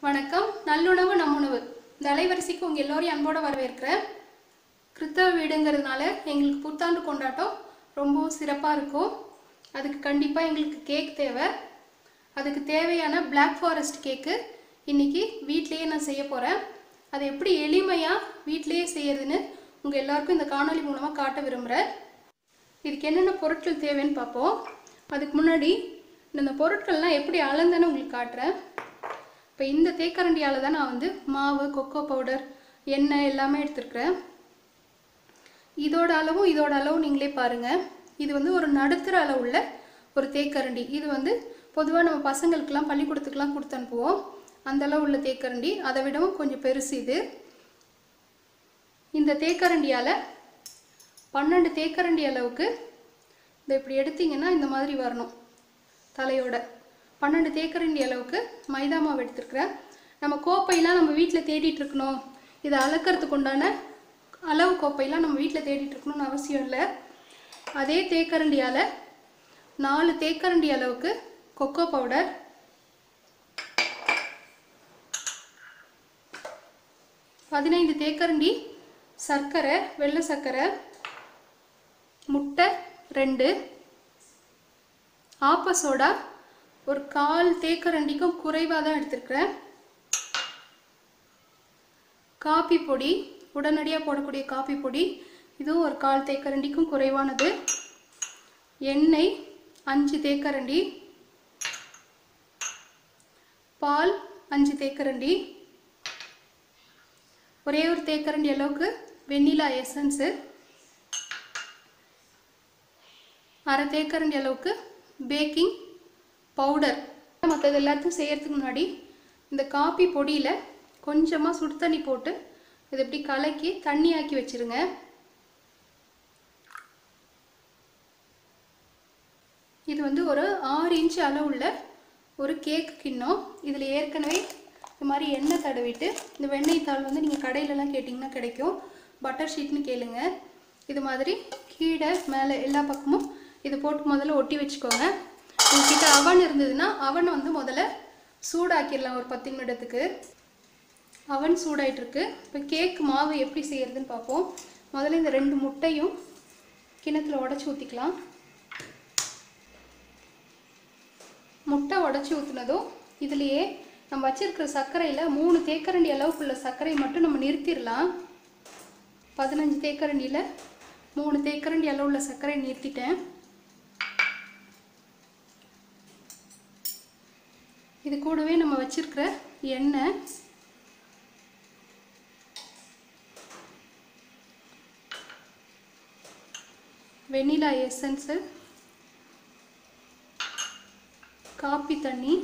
வணக்கம் நல்லுணவு நம்முணவு இந்த அலைவரிசைக்கு உங்கள் எல்லோரையும் அன்போடு வரவேற்கிறேன் கிறிஸ்தவ வீடுங்கிறதுனால எங்களுக்கு புத்தாண்டு கொண்டாட்டம் ரொம்பவும் சிறப்பாக இருக்கும் அதுக்கு கண்டிப்பாக எங்களுக்கு கேக் தேவை அதுக்கு தேவையான Black ஃபாரஸ்ட் கேக்கு இன்னைக்கு வீட்டிலேயே நான் செய்ய போகிறேன் அதை எப்படி எளிமையாக வீட்டிலேயே செய்யறதுன்னு உங்கள் எல்லாருக்கும் இந்த காணொளி மூலமாக காட்ட விரும்புகிறேன் இதுக்கு என்னென்ன பொருட்கள் தேவைன்னு பார்ப்போம் அதுக்கு முன்னாடி இந்த பொருட்கள்லாம் எப்படி அளந்தேன்னு உங்களுக்கு காட்டுறேன் இப்போ இந்த தேக்கரண்டியால் தான் நான் வந்து மாவு கொக்கோ பவுடர் எண்ணெய் எல்லாமே எடுத்துருக்கிறேன் இதோட அளவும் இதோட அளவும் நீங்களே பாருங்கள் இது வந்து ஒரு நடுத்தர அளவுள்ள ஒரு தேக்கரண்டி இது வந்து பொதுவாக நம்ம பசங்களுக்கெல்லாம் பள்ளிக்கூடத்துக்கெலாம் கொடுத்து அனுப்புவோம் அந்த அளவு உள்ள தேக்கரண்டி அதை விடவும் கொஞ்சம் பெருசு இது இந்த தேக்கரண்டியால் பன்னெண்டு தேக்கரண்டி அளவுக்கு இதை இப்படி எடுத்தீங்கன்னா இந்த மாதிரி வரணும் தலையோட பன்னெண்டு தேக்கரண்டி அளவுக்கு மைதா மாவு எடுத்துருக்குறேன் நம்ம கோப்பையெல்லாம் நம்ம வீட்டில் தேடிட்டு இருக்கணும் இதை அளக்கிறதுக்கு உண்டான அளவு கோப்பையெல்லாம் நம்ம வீட்டில் தேடிட்டு இருக்கணும்னு அவசியம் இல்லை அதே தேக்கரண்டியால் நாலு தேக்கரண்டி அளவுக்கு கொக்கோ பவுடர் பதினைந்து தேக்கரண்டி சர்க்கரை வெள்ளை சர்க்கரை முட்டை ரெண்டு ஆப்ப சோடா ஒரு கால் தேக்கரண்டிக்கும் குறைவாக தான் எடுத்திருக்கிறேன் காப்பி பொடி உடனடியாக போடக்கூடிய காப்பி பொடி இதுவும் ஒரு கால் தேக்கரண்டிக்கும் குறைவானது எண்ணெய் அஞ்சு தேக்கரண்டி பால் அஞ்சு தேக்கரண்டி ஒரே ஒரு தேக்கரண்டி அளவுக்கு வெண்ணிலா எசன்ஸு அரை தேக்கரண்டி அளவுக்கு பேக்கிங் பவுடர் மற்றது எல்லாத்தையும் செய்யறதுக்கு முன்னாடி இந்த காப்பி பொடியில் கொஞ்சமாக சுடு தண்ணி போட்டு இதை இப்படி கலக்கி தண்ணி ஆக்கி வச்சிருங்க இது வந்து ஒரு ஆறு இன்ச் அளவுள்ள ஒரு கேக் கிண்ணம் இதில் ஏற்கனவே இந்த மாதிரி எண்ணெய் தடவிட்டு இந்த வெண்ணெய் தாள் வந்து நீங்கள் கடையிலலாம் கேட்டிங்கன்னா கிடைக்கும் பட்டர் ஷீட்னு கேளுங்க இது மாதிரி கீழே மேலே எல்லா பக்கமும் இது போட்டு முதல்ல ஒட்டி வச்சுக்கோங்க உங்ககிட்ட அவன் இருந்ததுன்னா அவனை வந்து முதல்ல சூடாக்கிடலாம் ஒரு பத்து நிமிடத்துக்கு அவன் சூடாயிட்டு இருக்கு இப்போ கேக் மாவு எப்படி செய்யறதுன்னு பார்ப்போம் முதல்ல இந்த ரெண்டு முட்டையும் கிணத்துல உடச்சி ஊற்றிக்கலாம் முட்டை உடச்சி ஊற்றுனதும் இதுலேயே நம்ம வச்சிருக்கிற சர்க்கரையில் மூணு தேக்கரண்டி அளவுக்குள்ள சர்க்கரை மட்டும் நம்ம நிறுத்திடலாம் பதினஞ்சு தேக்கரண்டியில் மூணு தேக்கரண்டி அளவுள்ள சர்க்கரை நிறுத்திட்டேன் இது கூடவே நம்ம வச்சிருக்கிற எண்ணெய் வெண்ணிலா எசன்ஸு காப்பி தண்ணி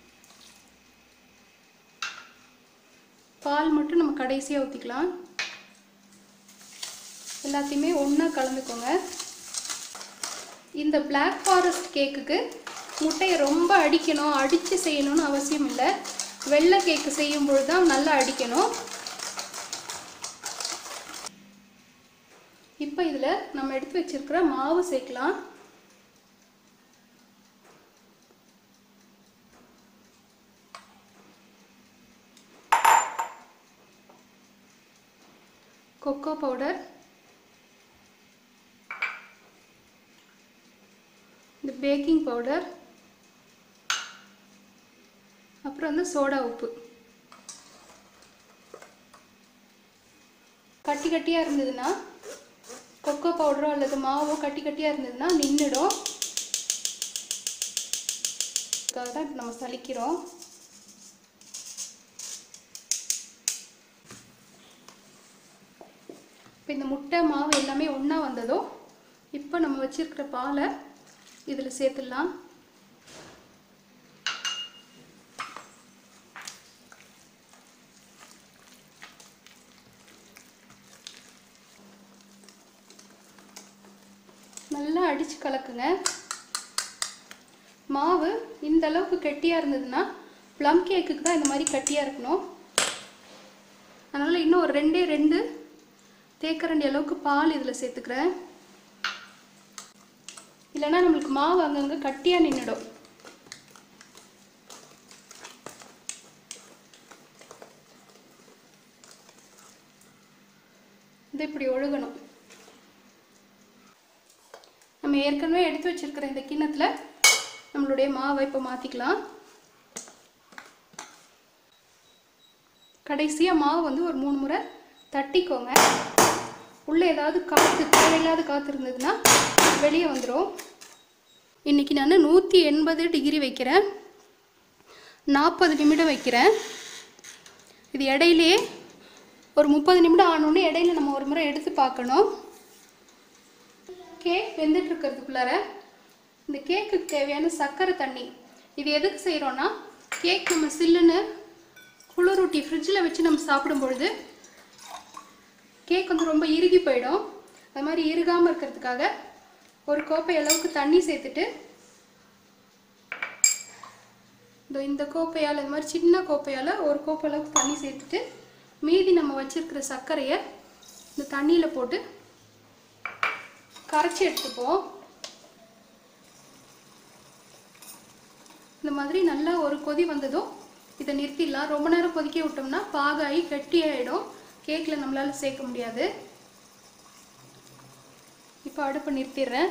பால் மட்டும் நம்ம கடைசியாக ஊற்றிக்கலாம் எல்லாத்தையுமே ஒன்றா கலந்துக்கோங்க இந்த Black ஃபாரஸ்ட் கேக்குக்கு முட்டையை ரொம்ப அடிக்கணும் அடித்து செய்யணும்னு அவசியம் இல்லை வெள்ளை கேக்கு செய்யும் பொழுது தான் நல்லா அடிக்கணும் இப்போ இதில் நம்ம எடுத்து வச்சிருக்கிற மாவு சேர்க்கலாம் கொக்கோ பவுடர் இந்த பேக்கிங் பவுடர் அப்புறம் வந்து சோடா உப்பு கட்டி கட்டியாக இருந்ததுன்னா கொக்கோ பவுடரோ அல்லது மாவோ கட்டி கட்டியாக இருந்ததுன்னா நின்றுடும் அதுக்காக தான் இப்போ நம்ம சலிக்கிறோம் இப்போ இந்த முட்டை மாவு எல்லாமே ஒன்றா வந்ததும் இப்போ நம்ம வச்சிருக்கிற பாலை இதில் சேர்த்துடலாம் நல்லா அடித்து கலக்குங்க மாவு இந்த அளவுக்கு கெட்டியாக இருந்ததுன்னா ப்ளம் கேக்குக்கு தான் இந்த மாதிரி கட்டியாக இருக்கணும் அதனால் இன்னும் ஒரு ரெண்டே ரெண்டு தேக்கரண்டி அளவுக்கு பால் இதில் சேர்த்துக்கிறேன் இல்லைன்னா நம்மளுக்கு மாவு அங்கங்கே கட்டியாக நின்றுடும் நம்ம ஏற்கனவே எடுத்து வச்சிருக்கிற இந்த கிண்ணத்தில் நம்மளுடைய மாவை இப்போ மாற்றிக்கலாம் கடைசியாக மாவு வந்து ஒரு மூணு முறை தட்டிக்கோங்க உள்ளே ஏதாவது காற்று தேவையில்லாத காற்று இருந்ததுன்னா வெளியே வந்துடும் இன்றைக்கி நான் நூற்றி எண்பது டிகிரி வைக்கிறேன் நாற்பது நிமிடம் வைக்கிறேன் இது இடையிலே ஒரு முப்பது நிமிடம் ஆனோடனே இடையில நம்ம ஒரு முறை எடுத்து பார்க்கணும் கேக் வெந்துட்டு இருக்கிறதுக்குள்ளார இந்த கேக்குக்கு தேவையான சர்க்கரை தண்ணி இது எதுக்கு செய்கிறோன்னா கேக் நம்ம சில்லுன்னு குளிரூட்டி ஃப்ரிட்ஜில் வச்சு நம்ம சாப்பிடும் பொழுது கேக் வந்து ரொம்ப இறுகி போயிடும் அது மாதிரி இறுகாமல் இருக்கிறதுக்காக ஒரு கோப்பை அளவுக்கு தண்ணி சேர்த்துட்டு இந்த இந்த கோப்பையால் இந்த மாதிரி சின்ன கோப்பையால் ஒரு கோப்பை அளவுக்கு தண்ணி சேர்த்துட்டு மீதி நம்ம வச்சிருக்கிற சர்க்கரையை இந்த தண்ணியில் போட்டு கரைச்சி எடுத்துப்போம் இந்த மாதிரி நல்லா ஒரு கொதி வந்ததும் இதை நிறுத்திடலாம் ரொம்ப நேரம் கொதிக்க விட்டோம்னா பாகாயி கெட்டியாயிடும் கேக்கில் நம்மளால் சேர்க்க முடியாது இப்போ அடுப்பை நிறுத்திடுறேன்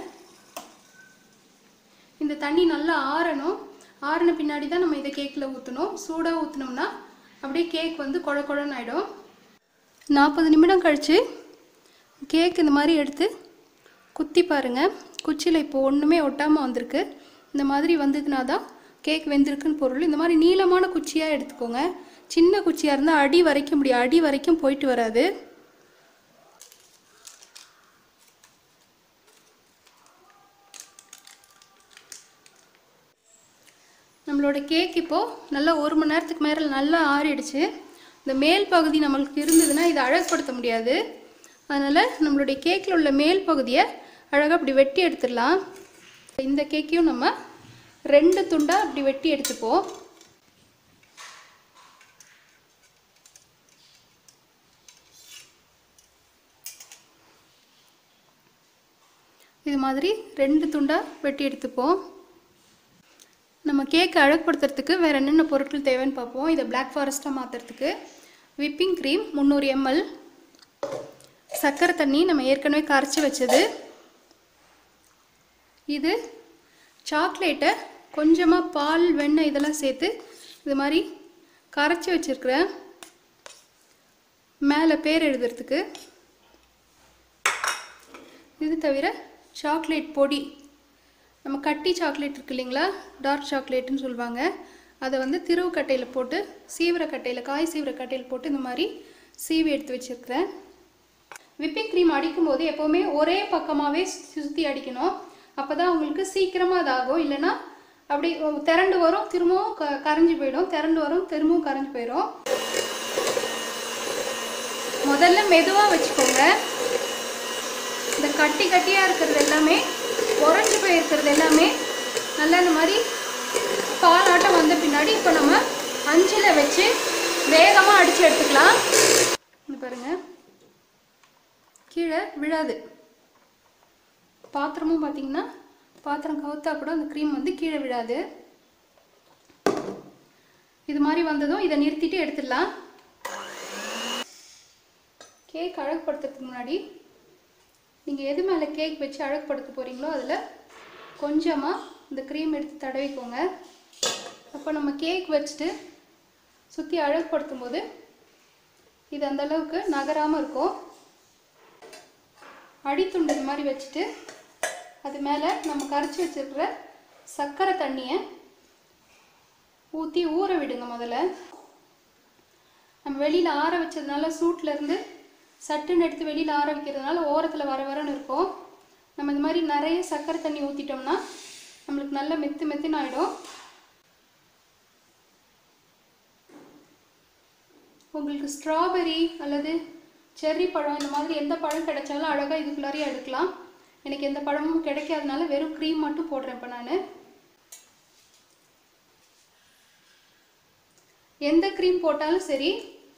இந்த தண்ணி நல்லா ஆறணும் ஆறின பின்னாடி தான் நம்ம இதை கேக்கில் ஊற்றணும் சூடாக ஊற்றினோம்னா அப்படியே கேக் வந்து குழ குழன்னு ஆகிடும் நாற்பது நிமிடம் கழித்து கேக் இந்த மாதிரி எடுத்து குத்தி பாருங்கள் குச்சியில் இப்போ ஒன்றுமே ஒட்டாமல் வந்திருக்கு இந்த மாதிரி வந்ததுனா தான் கேக் வெந்திருக்குன்னு பொருள் இந்த மாதிரி நீளமான குச்சியாக எடுத்துக்கோங்க சின்ன குச்சியாக இருந்தால் அடி வரைக்கும் முடியும் அடி வரைக்கும் போயிட்டு வராது நம்மளோட கேக் இப்போது நல்லா ஒரு மணி நேரத்துக்கு மேலே நல்லா ஆறிடுச்சு இந்த மேல் பகுதி நம்மளுக்கு இருந்ததுன்னா இதை அழகுபடுத்த முடியாது அதனால் நம்மளுடைய கேக்கில் உள்ள மேல் பகுதியை அழகாக அப்படி வெட்டி எடுத்துடலாம் இந்த கேக்கையும் நம்ம ரெண்டு துண்டாக அப்படி வெட்டி எடுத்துப்போம் இது மாதிரி ரெண்டு துண்டாக வெட்டி எடுத்துப்போம் நம்ம கேக்கை அழகுபடுத்துறதுக்கு வேறு என்னென்ன பொருட்கள் தேவைன்னு பார்ப்போம் இதை பிளாக் ஃபாரஸ்ட்டாக மாற்றுறதுக்கு விப்பிங் க்ரீம் முந்நூறு எம்எல் சர்க்கரை தண்ணி நம்ம ஏற்கனவே கரைச்சி வச்சது இது சாக்லேட்டை கொஞ்சமாக பால் வெண்ணெய் இதெல்லாம் சேர்த்து இது மாதிரி கரைச்சி வச்சுருக்கிறேன் மேலே பேர் எழுதுறதுக்கு இது தவிர சாக்லேட் பொடி நம்ம கட்டி சாக்லேட் இருக்கு இல்லைங்களா டார்க் சாக்லேட்டுன்னு சொல்லுவாங்க அதை வந்து திருவு கட்டையில் போட்டு சீவிர கட்டையில் காய் சீவிர கட்டையில் போட்டு இந்த மாதிரி சீவி எடுத்து வச்சுருக்கிறேன் விப்பிங் க்ரீம் அடிக்கும்போது எப்போவுமே ஒரே பக்கமாகவே சுற்றி அடிக்கணும் அப்போ தான் உங்களுக்கு சீக்கிரமாக இதாகும் இல்லைன்னா அப்படி திரண்டு வரும் திரும்பவும் க கரைஞ்சி போயிடும் திரண்டு வரும் திரும்பவும் கரைஞ்சி போயிடும் முதல்ல மெதுவாக வச்சுக்கோங்க இந்த கட்டி கட்டியாக இருக்கிறது எல்லாமே உறைஞ்சி போயிருக்கிறது எல்லாமே நல்லா இந்த மாதிரி பாலாட்டம் வந்த பின்னாடி இப்போ நம்ம அஞ்சில் வச்சு வேகமாக அடித்து எடுத்துக்கலாம் இது பாருங்க கீழே விழாது பாத்திரமும் பார்த்தீங்கன்னா பாத்திரம் கவுத்தா கூட அந்த க்ரீம் வந்து கீழே விழாது இது மாதிரி வந்ததும் இதை நிறுத்திட்டு எடுத்துடலாம் கேக் அழகுபடுத்துறதுக்கு முன்னாடி நீங்கள் எது மேலே கேக் வச்சு அழகுபடுத்த போகிறீங்களோ அதில் கொஞ்சமாக இந்த க்ரீம் எடுத்து தடவிக்கோங்க அப்போ நம்ம கேக் வச்சுட்டு சுற்றி அழகுபடுத்தும் போது இது அந்த அளவுக்கு நகராமல் இருக்கும் அடித்துண்டு இது மாதிரி வச்சுட்டு அது மேலே நம்ம கரைச்சி வச்சிருக்கிற சர்க்கரை தண்ணியை ஊற்றி ஊற விடுங்க முதல்ல நம்ம வெளியில் ஆற வச்சதுனால சூட்டில் இருந்து சட்டுன்னு எடுத்து வெளியில் ஆற வைக்கிறதுனால ஓரத்தில் வர வரன்னு இருக்கும் நம்ம இந்த மாதிரி நிறைய சர்க்கரை தண்ணி ஊற்றிட்டோம்னா நம்மளுக்கு நல்ல மெத்து மெத்துன்னு ஆகிடும் உங்களுக்கு ஸ்ட்ராபெரி அல்லது செர்ரி பழம் இந்த மாதிரி எந்த பழம் கிடைச்சாலும் அழகாக இதுக்குள்ளாரையே எடுக்கலாம் எனக்கு எந்த பழமும் கிடைக்காதனால வெறும் க்ரீம் மட்டும் போடுறேன் இப்போ நான் எந்த க்ரீம் போட்டாலும் சரி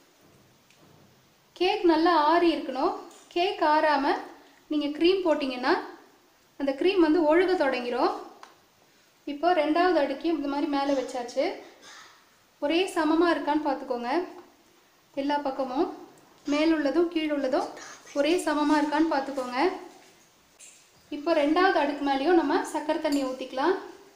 கேக் நல்லா ஆறி இருக்கணும் கேக் ஆறாமல் நீங்கள் க்ரீம் போட்டிங்கன்னா அந்த க்ரீம் வந்து ஒழுக தொடங்கிரும் இப்போ ரெண்டாவது அடுக்கையும் இந்த மாதிரி மேலே வச்சாச்சு ஒரே சமமாக இருக்கான்னு பார்த்துக்கோங்க எல்லா பக்கமும் மேல் உள்ளதும் கீழ் உள்ளதும் ஒரே சமமாக இருக்கான்னு பார்த்துக்கோங்க இப்போ ரெண்டாவது அடுக்கு மேலேயும் நம்ம சர்க்கரை தண்ணியை ஊற்றிக்கலாம்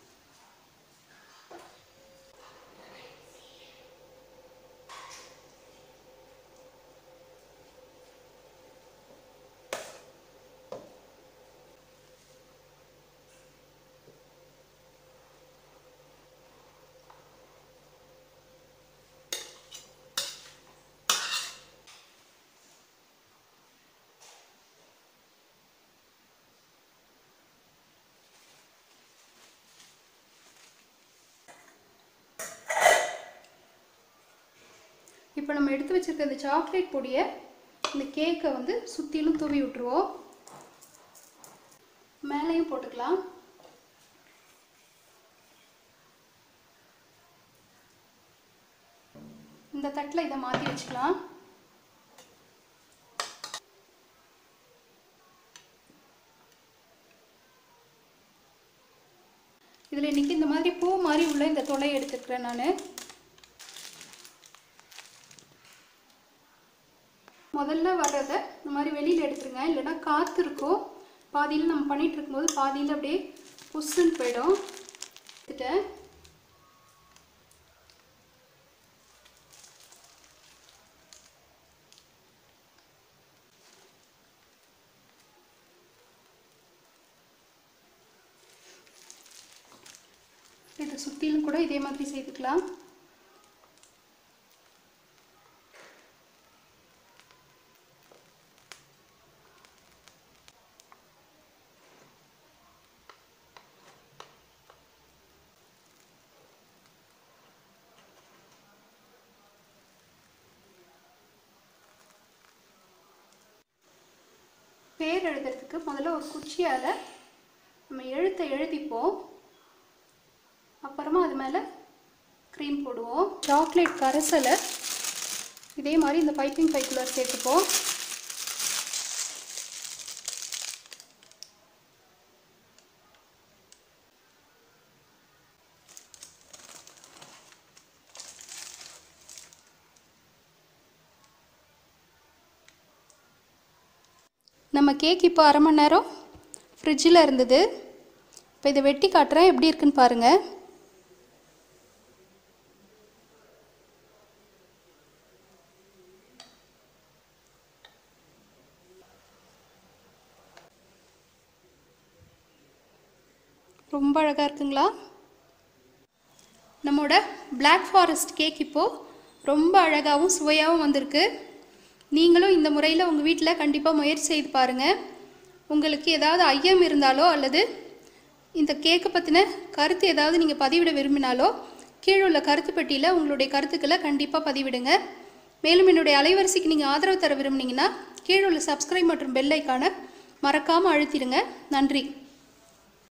இப்போ நம்ம எடுத்து வச்சிருக்க இந்த சாக்லேட் பொடியை இந்த கேக்கை வந்து சுற்றிலும் தூவி விட்டுருவோம் மேலேயும் போட்டுக்கலாம் இந்த தட்டில் இதை மாற்றி வச்சுக்கலாம் இதில் இன்றைக்கி இந்த மாதிரி பூ மாதிரி உள்ள இந்த தொலையை எடுத்துக்கிறேன் நான் முதல்ல வர்றதை இந்த மாதிரி வெளியில் எடுத்துருங்க இல்லைன்னா காற்று இருக்கும் பாதியில் நம்ம பண்ணிகிட்டு இருக்கும்போது பாதியில் அப்படியே புஷ்ஷுன்னு போயிடும் எடுத்துட்டேன் இதை சுற்றிலும் கூட இதே மாதிரி செய்துக்கலாம் பேர் எழுதுறதுக்கு முதல்ல ஒரு குச்சியால் நம்ம எழுத்தை எழுதிப்போம் அப்புறமா அது மேலே க்ரீம் போடுவோம் சாக்லேட் கரைசலை இதே மாதிரி இந்த பைப்பிங் பைக்குள்ளே சேர்த்துப்போம் நம்ம கேக் இப்போ அரை மணி நேரம் ஃப்ரிட்ஜில் இருந்தது இப்போ இதை வெட்டி காட்டுறேன் எப்படி இருக்குன்னு பாருங்கள் ரொம்ப அழகாக இருக்குங்களா நம்மோட பிளாக் ஃபாரஸ்ட் கேக் இப்போது ரொம்ப அழகாகவும் சுவையாகவும் வந்திருக்கு நீங்களும் இந்த முறையில் உங்கள் வீட்டில் கண்டிப்பாக முயற்சி செய்து பாருங்கள் உங்களுக்கு ஏதாவது ஐயம் இருந்தாலோ அல்லது இந்த கேக்கை பற்றின கருத்து ஏதாவது நீங்கள் பதிவிட விரும்பினாலோ கீழே உள்ள கருத்து பெட்டியில் உங்களுடைய கருத்துக்களை கண்டிப்பாக பதிவிடுங்க மேலும் என்னுடைய அலைவரிசைக்கு நீங்கள் ஆதரவு தர விரும்புனீங்கன்னா கீழே உள்ள சப்ஸ்கிரைப் மற்றும் பெல் ஐக்கானை மறக்காமல் அழுத்திடுங்க நன்றி